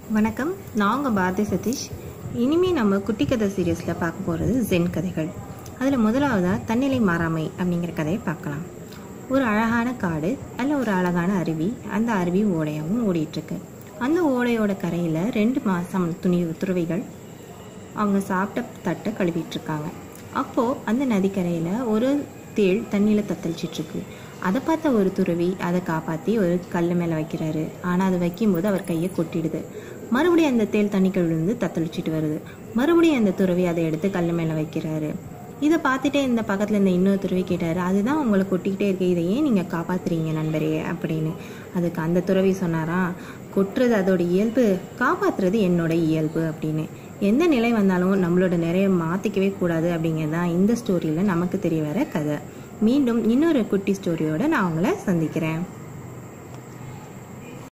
வணக்கம் நான் உங்கள் பாரதி சதீஷ் இனிமே நம்ம குட்டி கதை சீரியஸில் பார்க்க போகிறது ஜென் கதைகள் அதில் முதலாவதாக தன்னிலை மாறாமை அப்படிங்கிற கதையை பார்க்கலாம் ஒரு அழகான காடு அதில் ஒரு அழகான அருவி அந்த அருவி ஓடையாகவும் ஓடிட்டுருக்கு அந்த ஓடையோட கரையில் ரெண்டு மாதம் துணி துறவிகள் அவங்க சாப்பிட்ட தட்டை கழுவிட்டு இருக்காங்க அப்போது அந்த நதிக்கரையில் ஒரு தேள் தண்ணியில் தத்தளிச்சிட்டு இருக்கு அதை பார்த்த ஒரு துறவி அதை காப்பாற்றி ஒரு கல் மேலே வைக்கிறாரு ஆனால் அதை வைக்கும்போது அவர் கையை கொட்டிடுது மறுபடியும் அந்த தேள் தண்ணிக்குள்ள இருந்து தத்தளிச்சிட்டு வருது மறுபடியும் அந்த துறவி அதை எடுத்து கல் மேலே வைக்கிறாரு இதை பார்த்துட்டே இந்த பக்கத்தில் இந்த இன்னொரு துறவி கேட்டார் அதுதான் உங்களை கொட்டிக்கிட்டே இருக்கு இதை ஏன் நீங்கள் காப்பாத்துறீங்க நண்பரே அப்படின்னு அதுக்கு அந்த துறவி சொன்னாராம் கொட்டுறது அதோட இயல்பு காப்பாத்துறது என்னோட இயல்பு அப்படின்னு எந்த நிலை வந்தாலும் நம்மளோட நிறைய மாற்றிக்கவே கூடாது அப்படிங்கிறது தான் இந்த ஸ்டோரியில் நமக்கு தெரிய வர கதை மீண்டும் இன்னொரு குட்டி ஸ்டோரியோட நான் உங்களை சந்திக்கிறேன்